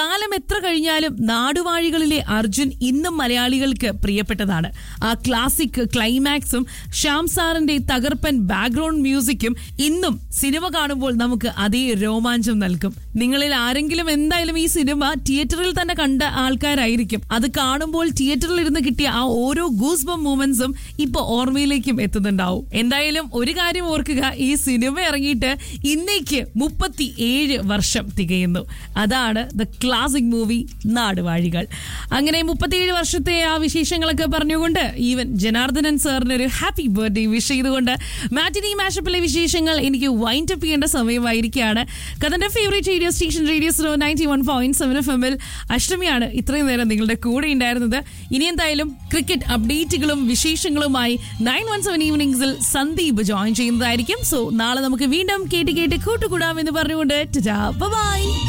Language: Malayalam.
കാലം എത്ര കഴിഞ്ഞാലും നാടുവാഴികളിലെ അർജുൻ ഇന്നും മലയാളികൾക്ക് പ്രിയപ്പെട്ടതാണ് ആ ക്ലാസിക് ക്ലൈമാക്സും ശ്യാം സാറിന്റെ തകർപ്പൻ ബാക്ക്ഗ്രൗണ്ട് മ്യൂസിക്കും ഇന്നും സിനിമ കാണുമ്പോൾ നമുക്ക് അതേ രോമാഞ്ചം നൽകും നിങ്ങളിൽ ആരെങ്കിലും എന്തായാലും ഈ സിനിമ തിയേറ്ററിൽ തന്നെ കണ്ട ആൾക്കാരായിരിക്കും അത് കാണുമ്പോൾ തിയേറ്ററിൽ ഇരുന്ന് കിട്ടിയ ആ ഓരോ ഗൂസ് ബം മൂമെന്റ്സും ഇപ്പൊ ഓർമ്മയിലേക്കും എത്തുന്നുണ്ടാവും എന്തായാലും ഒരു കാര്യം ഓർക്കുക ഈ സിനിമ ഇറങ്ങിയിട്ട് ഇന്നേക്ക് മുപ്പത്തി ഏഴ് വർഷം തികയുന്നു അതാണ് ദ ക്ലാസിക് മൂവി നാടുവാഴികൾ അങ്ങനെ മുപ്പത്തിയേഴ് വർഷത്തെ ആ വിശേഷങ്ങളൊക്കെ പറഞ്ഞുകൊണ്ട് ഈവൻ ജനാർദ്ദനൻ സാറിന് ഒരു ഹാപ്പി ബർത്ത്ഡേ വിഷ് ചെയ്തുകൊണ്ട് മാറ്റിനി മാഷപ്പിലെ വിശേഷങ്ങൾ എനിക്ക് വൈൻഡ് അപ്പ് ചെയ്യേണ്ട സമയമായിരിക്കുകയാണ് കഥന്റെ favourite radio station radio slow ninety one point seven F എമ്മിൽ അഷ്ടമിയാണ് ഇത്രയും നേരം നിങ്ങളുടെ കൂടെ ഉണ്ടായിരുന്നത് ഇനി എന്തായാലും ക്രിക്കറ്റ് അപ്ഡേറ്റുകളും വിശേഷങ്ങളുമായി നയൻ വൺ സെവൻ ഈവനിങ്സിൽ സന്ദീപ് ജോയിൻ ചെയ്യുന്നതായിരിക്കും സോ നാളെ നമുക്ക് വീണ്ടും കേട്ട് കേട്ട് കൂട്ടുകൂടാം എന്ന് പറഞ്ഞുകൊണ്ട് ബൈ